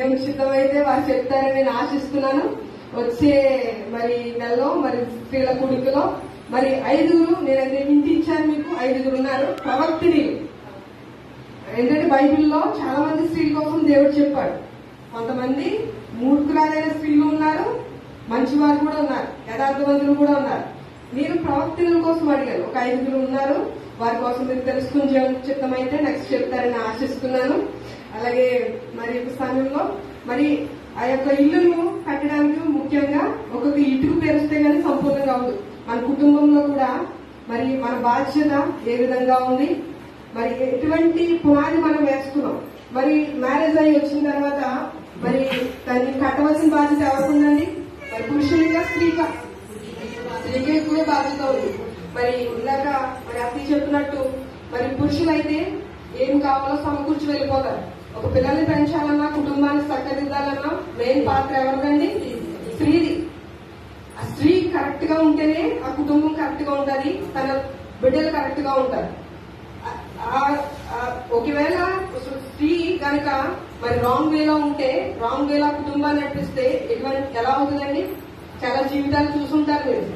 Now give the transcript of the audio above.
దేవుని సిద్ధమైతే వారు చెప్తారని నేను ఆశిస్తున్నాను వచ్చే మరి నెలలో మరి స్త్రీల కూడికలో మరి ఐదుగురు నేనైతే ఇంటి ఇచ్చాను మీకు ఐదుగురు ఉన్నారు ప్రవక్తిని ఏంటంటే బైబిల్లో చాలా మంది స్త్రీల కోసం దేవుడు చెప్పాడు కొంతమంది మూర్ఖురాలైన స్త్రీలు ఉన్నారు మంచివారు కూడా ఉన్నారు యథార్థవంతులు కూడా ఉన్నారు మీరు ప్రవక్తల కోసం అడిగారు ఒక ఐదుగురు ఉన్నారు వారి కోసం మీరు తెలుసుకుని జీవన చిత్తమైతే నెక్స్ట్ చెప్తారని ఆశిస్తున్నాను అలాగే మరి ఈ సమయంలో మరి ఆ యొక్క ఇల్లును కట్టడానికి ముఖ్యంగా ఒక్కొక్క ఇటుకు పేరుస్తే గానీ సంపూర్ణంగా ఉంది మన కుటుంబంలో కూడా మరి మన బాధ్యత ఏ విధంగా ఉంది మరి ఎటువంటి పునాది మనం వేస్తున్నాం మరి మ్యారేజ్ అయ్యి వచ్చిన తర్వాత మరి దాన్ని కట్టవలసిన బాధ్యత ఎవరికి ఉందండి మరి పురుషునిగా స్త్రీగా స్త్రీకి ఎక్కువ బాధ్యత ఉంది మరి ఇందాక మరి అతి చెప్పినట్టు మరి పురుషులైతే ఏం కావాలో సమకూర్చి వెళ్ళిపోతారు ఒక పిల్లల్ని పెంచాలన్నా కుటుంబాన్ని చక్కదిద్దాలన్నా మెయిన్ పాత్ర ఎవరిదండి స్త్రీది ఆ స్త్రీ కరెక్ట్ గా ఉంటేనే ఆ కుటుంబం కరెక్ట్ గా ఉంటది తన బిడ్డలు కరెక్ట్ గా ఉంటారు ఆ- ఆ- ఆ ఒకవేళ స్త్రీ కనుక మరి రాంగ్ వేలో ఉంటే రాంగ్ వేలో కుటుంబాన్ని నడిపిస్తే ఎటువంటి ఎలా అవుతుందండి చాలా జీవితాలు చూసుంటారు మీరు